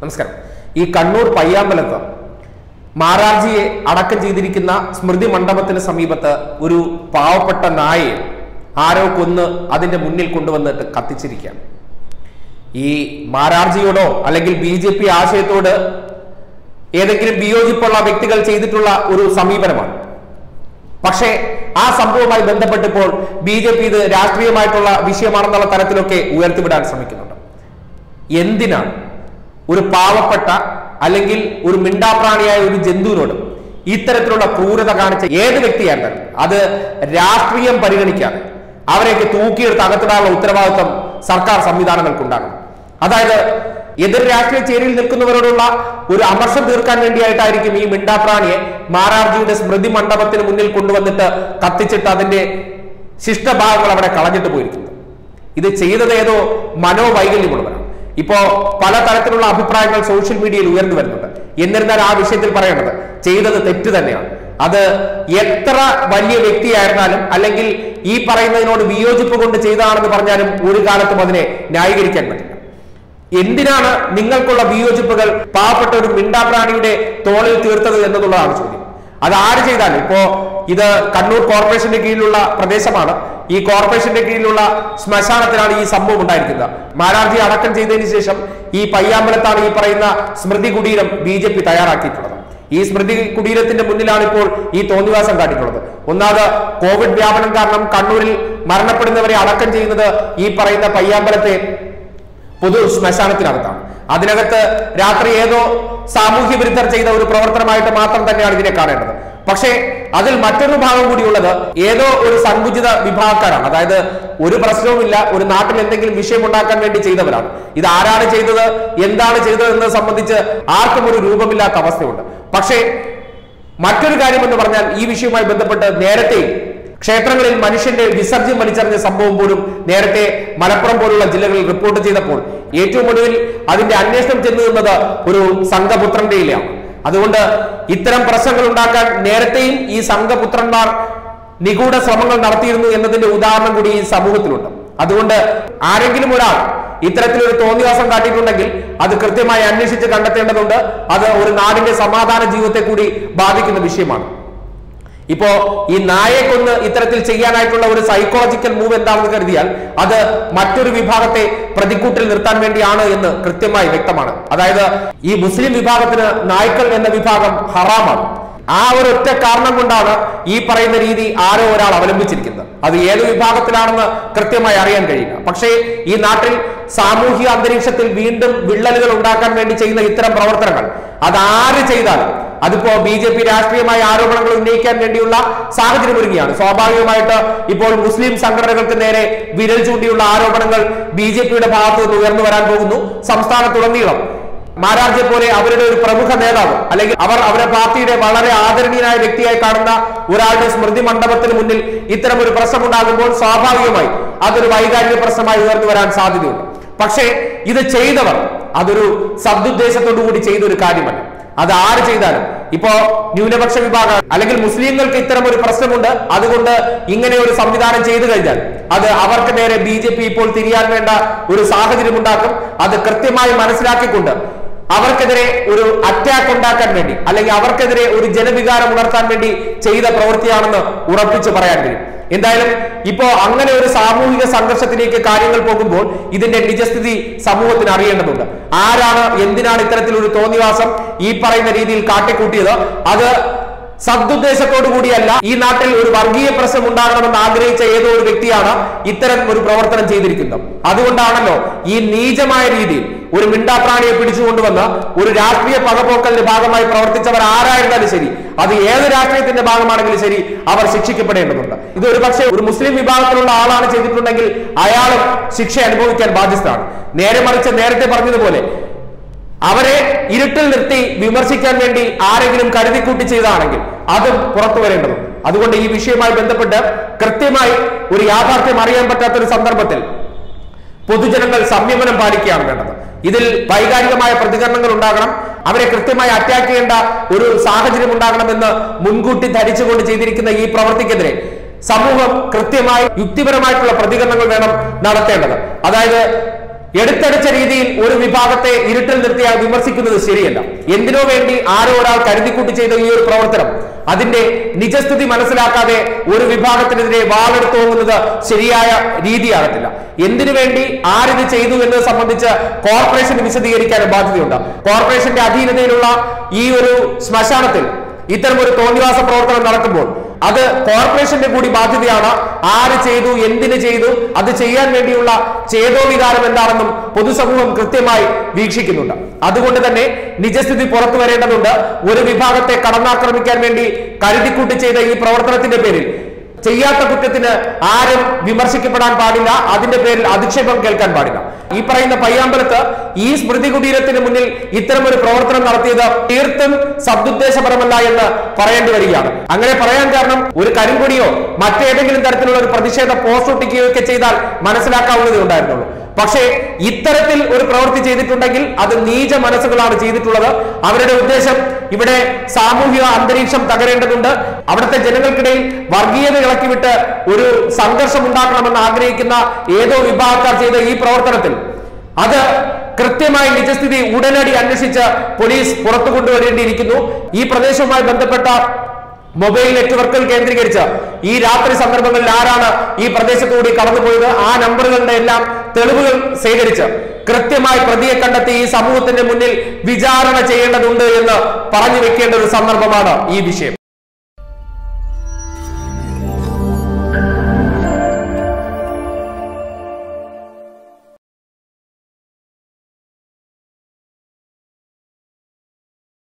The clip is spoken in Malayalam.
നമസ്കാരം ഈ കണ്ണൂർ പയ്യാമ്പലത്ത് മാരാർജിയെ അടക്കം ചെയ്തിരിക്കുന്ന സ്മൃതി മണ്ഡപത്തിന് സമീപത്ത് ഒരു പാവപ്പെട്ട നായയെ ആരോ കൊന്ന് അതിന്റെ മുന്നിൽ കൊണ്ടുവന്നിട്ട് കത്തിച്ചിരിക്കുകയാണ് ഈ മാരാർജിയോടോ അല്ലെങ്കിൽ ബി ജെ പി ആശയത്തോട് ഏതെങ്കിലും വിയോജിപ്പുള്ള വ്യക്തികൾ ചെയ്തിട്ടുള്ള ഒരു സമീപനമാണ് പക്ഷേ ആ സംഭവവുമായി ബന്ധപ്പെട്ടിപ്പോൾ ബി ജെ പി ഇത് രാഷ്ട്രീയമായിട്ടുള്ള വിഷയമാണെന്നുള്ള തരത്തിലൊക്കെ ഉയർത്തിവിടാൻ ശ്രമിക്കുന്നുണ്ട് എന്തിനാണ് ഒരു പാവപ്പെട്ട അല്ലെങ്കിൽ ഒരു മിണ്ടാപ്രാണിയായ ഒരു ജന്തുവിനോട് ഇത്തരത്തിലുള്ള ക്രൂരത കാണിച്ച ഏത് വ്യക്തിയായിരുന്നാലും അത് രാഷ്ട്രീയം പരിഗണിക്കാതെ അവരെയൊക്കെ തൂക്കിയെടുത്ത് അകത്തിടാനുള്ള ഉത്തരവാദിത്വം സർക്കാർ സംവിധാനങ്ങൾക്കുണ്ടാകണം അതായത് എതിർ രാഷ്ട്രീയ ചേരിയിൽ നിൽക്കുന്നവരോടുള്ള ഒരു അമർഷം തീർക്കാൻ വേണ്ടിയായിട്ടായിരിക്കും ഈ മിണ്ടാപ്രാണിയെ മാരാർജിയുടെ സ്മൃതി മണ്ഡപത്തിന് മുന്നിൽ കൊണ്ടുവന്നിട്ട് കത്തിച്ചിട്ട് അതിന്റെ ശിഷ്ടഭാഗങ്ങൾ അവിടെ കളഞ്ഞിട്ട് പോയിരിക്കുന്നത് ഇത് ചെയ്തത് ഏതോ മനോവൈകല്യമുള്ളവരാണ് ഇപ്പോ പലതരത്തിലുള്ള അഭിപ്രായങ്ങൾ സോഷ്യൽ മീഡിയയിൽ ഉയർന്നു വരുന്നുണ്ട് എന്നിരുന്നാൽ ആ വിഷയത്തിൽ പറയേണ്ടത് ചെയ്തത് തെറ്റ് തന്നെയാണ് അത് എത്ര വലിയ വ്യക്തിയായിരുന്നാലും അല്ലെങ്കിൽ ഈ പറയുന്നതിനോട് വിയോജിപ്പ് കൊണ്ട് ചെയ്തതാണെന്ന് പറഞ്ഞാലും ഒരു കാലത്തും അതിനെ ന്യായീകരിക്കാൻ പറ്റില്ല എന്തിനാണ് നിങ്ങൾക്കുള്ള വിയോജിപ്പുകൾ പാവപ്പെട്ട ഒരു മിണ്ടാപ്രാണിയുടെ തോളിൽ തീർത്തത് എന്നുള്ളതാണ് ചോദ്യം അത് ആര് ചെയ്താലും ഇപ്പോ ഇത് കണ്ണൂർ കോർപ്പറേഷന്റെ കീഴിലുള്ള പ്രദേശമാണ് ഈ കോർപ്പറേഷന്റെ കീഴിലുള്ള ശ്മശാനത്തിലാണ് ഈ സംഭവം ഉണ്ടായിരിക്കുന്നത് മാരാർജി അടക്കം ചെയ്തതിന് ശേഷം ഈ പയ്യാമ്പലത്താണ് ഈ പറയുന്ന സ്മൃതി കുടീരം ബി ജെ പി തയ്യാറാക്കിയിട്ടുള്ളത് ഈ സ്മൃതി കുടീരത്തിന്റെ മുന്നിലാണ് ഇപ്പോൾ ഈ തോന്നിവാസം കാട്ടിയിട്ടുള്ളത് ഒന്നാമത് കോവിഡ് വ്യാപനം കാരണം കണ്ണൂരിൽ മരണപ്പെടുന്നവരെ അടക്കം ചെയ്യുന്നത് ഈ പറയുന്ന പയ്യാമ്പലത്തെ പൊതു ശ്മശാനത്തിനകത്താണ് അതിനകത്ത് രാത്രി ഏതോ സാമൂഹ്യ വിരുദ്ധർ ചെയ്ത ഒരു പ്രവർത്തനമായിട്ട് മാത്രം തന്നെയാണ് ഇതിനെ കാണേണ്ടത് പക്ഷേ അതിൽ മറ്റൊരു ഭാഗം കൂടിയുള്ളത് ഏതോ ഒരു സങ്കുചിത വിഭാഗക്കാരാണ് അതായത് ഒരു പ്രശ്നവുമില്ല ഒരു നാട്ടിൽ എന്തെങ്കിലും വിഷയം ഉണ്ടാക്കാൻ വേണ്ടി ചെയ്തവരാണ് ഇത് ആരാണ് ചെയ്തത് എന്താണ് ചെയ്തത് എന്നത് സംബന്ധിച്ച് ആർക്കും ഒരു രൂപമില്ലാത്ത അവസ്ഥയുണ്ട് പക്ഷേ മറ്റൊരു കാര്യം എന്ന് പറഞ്ഞാൽ ഈ വിഷയവുമായി ബന്ധപ്പെട്ട് നേരത്തെയും ക്ഷേത്രങ്ങളിൽ മനുഷ്യന്റെ വിസർജ്യം വലിച്ചെറിഞ്ഞ സംഭവം പോലും നേരത്തെ മലപ്പുറം പോലുള്ള ജില്ലകളിൽ റിപ്പോർട്ട് ചെയ്തപ്പോൾ ഏറ്റവും ഒടുവിൽ അതിന്റെ അന്വേഷണം ചെന്നു നിന്നത് ഒരു സംഘപുത്രന്റെയിലാണ് അതുകൊണ്ട് ഇത്തരം പ്രശ്നങ്ങൾ ഉണ്ടാക്കാൻ നേരത്തെയും ഈ സംഘപുത്രന്മാർ നിഗൂഢ ശ്രമങ്ങൾ നടത്തിയിരുന്നു എന്നതിന്റെ ഉദാഹരണം കൂടി ഈ സമൂഹത്തിലുണ്ട് അതുകൊണ്ട് ആരെങ്കിലും ഒരാൾ ഇത്തരത്തിലൊരു തോന്നിവാസം കാട്ടിയിട്ടുണ്ടെങ്കിൽ അത് കൃത്യമായി അന്വേഷിച്ച് കണ്ടെത്തേണ്ടതുണ്ട് അത് ഒരു നാടിന്റെ സമാധാന ജീവിതത്തെ കൂടി ബാധിക്കുന്ന വിഷയമാണ് ഇപ്പോ ഈ നായെ കൊന്ന് ഇത്തരത്തിൽ ചെയ്യാനായിട്ടുള്ള ഒരു സൈക്കോളജിക്കൽ മൂവ് എന്താണെന്ന് കരുതിയാൽ അത് മറ്റൊരു വിഭാഗത്തെ പ്രതിക്കൂട്ടിൽ നിർത്താൻ വേണ്ടിയാണ് എന്ന് കൃത്യമായി വ്യക്തമാണ് അതായത് ഈ മുസ്ലിം വിഭാഗത്തിന് നായ്ക്കൾ എന്ന വിഭാഗം ഹറാമാണ് ആ ഒരു ഒറ്റ കാരണം കൊണ്ടാണ് ഈ പറയുന്ന രീതി ആരോ ഒരാൾ അവലംബിച്ചിരിക്കുന്നത് അത് ഏത് വിഭാഗത്തിലാണെന്ന് കൃത്യമായി അറിയാൻ കഴിയില്ല പക്ഷേ ഈ നാട്ടിൽ സാമൂഹിക അന്തരീക്ഷത്തിൽ വീണ്ടും വിള്ളലുകൾ ഉണ്ടാക്കാൻ വേണ്ടി ചെയ്യുന്ന ഇത്തരം പ്രവർത്തനങ്ങൾ അത് ആര് ചെയ്താലും അതിപ്പോ ബി ജെ പി രാഷ്ട്രീയമായ ആരോപണങ്ങൾ ഉന്നയിക്കാൻ വേണ്ടിയുള്ള സാഹചര്യം ഒരുങ്ങിയാണ് സ്വാഭാവികമായിട്ട് ഇപ്പോൾ മുസ്ലിം സംഘടനകൾക്ക് നേരെ വിരൽ ചൂണ്ടിയുള്ള ആരോപണങ്ങൾ ബി ജെ പിയുടെ ഭാഗത്തു നിന്ന് ഉയർന്നു വരാൻ പോകുന്നു സംസ്ഥാനത്തുടനീളം മാരാർജിയെ പോലെ അവരുടെ ഒരു പ്രമുഖ നേതാവ് അല്ലെങ്കിൽ അവർ അവരുടെ പാർട്ടിയുടെ വളരെ ആദരണീയനായ വ്യക്തിയായി കാണുന്ന ഒരാളുടെ സ്മൃതി മണ്ഡപത്തിന് മുന്നിൽ ഇത്തരം ഒരു പ്രശ്നം ഉണ്ടാകുമ്പോൾ സ്വാഭാവികമായി അതൊരു വൈകാരിക പ്രശ്നമായി ഉയർന്നു വരാൻ സാധ്യതയുണ്ട് പക്ഷേ ഇത് ചെയ്തവർ അതൊരു സദുദ്ദേശത്തോടു കൂടി ചെയ്ത ഒരു കാര്യമല്ല അത് ആര് ചെയ്താലും ഇപ്പോ ന്യൂനപക്ഷ വിഭാഗം അല്ലെങ്കിൽ മുസ്ലിങ്ങൾക്ക് ഇത്തരം ഒരു പ്രശ്നമുണ്ട് അതുകൊണ്ട് ഇങ്ങനെ ഒരു സംവിധാനം ചെയ്തു കഴിഞ്ഞാൽ അത് അവർക്ക് നേരെ ബി ജെ പി ഇപ്പോൾ തിരിയാൻ വേണ്ട ഒരു സാഹചര്യം ഉണ്ടാക്കും അത് കൃത്യമായി മനസ്സിലാക്കിക്കൊണ്ട് അവർക്കെതിരെ ഒരു അറ്റാക്ക് ഉണ്ടാക്കാൻ വേണ്ടി അല്ലെങ്കിൽ അവർക്കെതിരെ ഒരു ജനവികാരം ഉണർത്താൻ വേണ്ടി ചെയ്ത പ്രവൃത്തിയാണെന്ന് ഉറപ്പിച്ചു പറയാൻ കഴിയും എന്തായാലും ഇപ്പോ അങ്ങനെ ഒരു സാമൂഹിക സംഘർഷത്തിലേക്ക് കാര്യങ്ങൾ പോകുമ്പോൾ ഇതിന്റെ നിജസ്ഥിതി സമൂഹത്തിന് അറിയേണ്ടതുണ്ട് ആരാണ് എന്തിനാണ് ഇത്തരത്തിലൊരു തോന്നിവാസം ഈ പറയുന്ന രീതിയിൽ കാട്ടിക്കൂട്ടിയത് അത് സദുദ്ദേശത്തോടു കൂടിയല്ല ഈ നാട്ടിൽ ഒരു വർഗീയ പ്രശ്നം ഉണ്ടാകണമെന്ന് ആഗ്രഹിച്ച ഏതോ ഒരു വ്യക്തിയാണ് ഇത്തരം ഒരു പ്രവർത്തനം ചെയ്തിരിക്കുന്നത് അതുകൊണ്ടാണല്ലോ ഈ നീചമായ രീതിയിൽ ഒരു മിണ്ടാപ്രാണിയെ പിടിച്ചുകൊണ്ടുവന്ന് ഒരു രാഷ്ട്രീയ പകപോക്കലിന്റെ ഭാഗമായി പ്രവർത്തിച്ചവർ ആരായിരുന്നാലും ശരി അത് ഏത് രാഷ്ട്രീയത്തിന്റെ ഭാഗമാണെങ്കിലും ശരി അവർ ശിക്ഷിക്കപ്പെടേണ്ടതുണ്ട് ഇത് ഒരു പക്ഷേ ഒരു മുസ്ലിം വിഭാഗത്തിലുള്ള ആളാണ് ചെയ്തിട്ടുണ്ടെങ്കിൽ അയാളും ശിക്ഷ അനുഭവിക്കാൻ ബാധ്യസ്ഥമാണ് നേരെ മറിച്ച് നേരത്തെ പറഞ്ഞതുപോലെ അവരെ ഇരുട്ടിൽ നിർത്തി വിമർശിക്കാൻ വേണ്ടി ആരെങ്കിലും കരുതിക്കൂട്ടി ചെയ്തതാണെങ്കിൽ അതും പുറത്തു വരേണ്ടതുണ്ട് അതുകൊണ്ട് ഈ വിഷയവുമായി ബന്ധപ്പെട്ട് കൃത്യമായി ഒരു യാഥാർത്ഥ്യം അറിയാൻ പറ്റാത്ത ഒരു സന്ദർഭത്തിൽ പൊതുജനങ്ങൾ സംയമനം പാലിക്കുകയാണ് വേണ്ടത് ഇതിൽ വൈകാരികമായ പ്രതികരണങ്ങൾ ഉണ്ടാകണം അവരെ കൃത്യമായി അറ്റാക്ക് ചെയ്യേണ്ട ഒരു സാഹചര്യം ഉണ്ടാകണമെന്ന് മുൻകൂട്ടി ധരിച്ചുകൊണ്ട് ചെയ്തിരിക്കുന്ന ഈ പ്രവൃത്തിക്കെതിരെ സമൂഹം കൃത്യമായി യുക്തിപരമായിട്ടുള്ള പ്രതികരണങ്ങൾ വേണം നടത്തേണ്ടത് അതായത് എടുത്തടിച്ച രീതിയിൽ ഒരു വിഭാഗത്തെ ഇരുട്ടിൽ നിർത്തിയാൽ വിമർശിക്കുന്നത് ശരിയല്ല എന്തിനോ വേണ്ടി ആരോ ഒരാൾ കരുതിക്കൂട്ടി ചെയ്ത ഈ ഒരു പ്രവർത്തനം അതിന്റെ നിജസ്ഥിതി മനസ്സിലാക്കാതെ ഒരു വിഭാഗത്തിനെതിരെ വാളെടുത്ത് പോകുന്നത് ശരിയായ രീതിയാകത്തില്ല എന്തിനു വേണ്ടി ആരിത് ചെയ്തു എന്നത് സംബന്ധിച്ച് കോർപ്പറേഷന് വിശദീകരിക്കാൻ ബാധ്യതയുണ്ട് കോർപ്പറേഷന്റെ അധീനതയിലുള്ള ഈ ഒരു ശ്മശാനത്തിൽ ഇത്തരം ഒരു തോന്നിവാസ പ്രവർത്തനം നടക്കുമ്പോൾ അത് കോർപ്പറേഷന്റെ കൂടി ബാധ്യതയാണ് ആര് ചെയ്തു എന്തിന് ചെയ്തു അത് ചെയ്യാൻ വേണ്ടിയുള്ള ചേതോവികാരം എന്താണെന്നും പൊതുസമൂഹം കൃത്യമായി വീക്ഷിക്കുന്നുണ്ട് അതുകൊണ്ട് തന്നെ നിജസ്ഥിതി പുറത്തു വരേണ്ടതുണ്ട് ഒരു വിഭാഗത്തെ കടന്നാക്രമിക്കാൻ വേണ്ടി കരുതിക്കൂട്ടി ചെയ്ത ഈ പ്രവർത്തനത്തിന്റെ പേരിൽ ചെയ്യാത്ത കുറ്റത്തിന് ആരും വിമർശിക്കപ്പെടാൻ പാടില്ല അതിന്റെ പേരിൽ അധിക്ഷേപം കേൾക്കാൻ പാടില്ല ഈ പറയുന്ന പയ്യാമ്പലത്ത് ഈ സ്മൃതി കുടീരത്തിന് മുന്നിൽ ഇത്തരം ഒരു പ്രവർത്തനം നടത്തിയത് തീർത്തും സദുദ്ദേശപരമല്ല എന്ന് പറയേണ്ടി വരികയാണ് അങ്ങനെ പറയാൻ കാരണം ഒരു കരിങ്കൊടിയോ മറ്റേതെങ്കിലും തരത്തിലുള്ള ഒരു പ്രതിഷേധ പോസ്റ്റ് ഒട്ടിക്കുകയോ ഒക്കെ ചെയ്താൽ മനസ്സിലാക്കാവുന്നതേ ഉണ്ടായിരുന്നുള്ളൂ പക്ഷേ ഇത്തരത്തിൽ ഒരു പ്രവൃത്തി ചെയ്തിട്ടുണ്ടെങ്കിൽ അത് നീച മനസ്സുകളാണ് ചെയ്തിട്ടുള്ളത് അവരുടെ ഉദ്ദേശം ഇവിടെ സാമൂഹിക അന്തരീക്ഷം തകരേണ്ടതുണ്ട് അവിടുത്തെ ജനങ്ങൾക്കിടയിൽ വർഗീയത ഇളക്കിവിട്ട് ഒരു സംഘർഷം ഉണ്ടാക്കണമെന്ന് ആഗ്രഹിക്കുന്ന ഏതോ വിഭാഗക്കാർ ചെയ്ത ഈ പ്രവർത്തനത്തിൽ അത് കൃത്യമായി നിജസ്ഥിതി ഉടനടി അന്വേഷിച്ച് പോലീസ് പുറത്തു കൊണ്ടുവരേണ്ടിയിരിക്കുന്നു ഈ പ്രദേശവുമായി ബന്ധപ്പെട്ട മൊബൈൽ നെറ്റ്വർക്കുകൾ കേന്ദ്രീകരിച്ച് ഈ രാത്രി സന്ദർഭങ്ങളിൽ ആരാണ് ഈ പ്രദേശത്തുകൂടി കടന്നുപോയത് ആ നമ്പറുകളുടെ എല്ലാം തെളിവുകൾ ശേഖരിച്ച് കൃത്യമായി പ്രതിയെ കണ്ടെത്തി ഈ സമൂഹത്തിന്റെ മുന്നിൽ വിചാരണ ചെയ്യേണ്ടതുണ്ട് എന്ന് പറഞ്ഞു വെക്കേണ്ട ഒരു സന്ദർഭമാണ് ഈ വിഷയം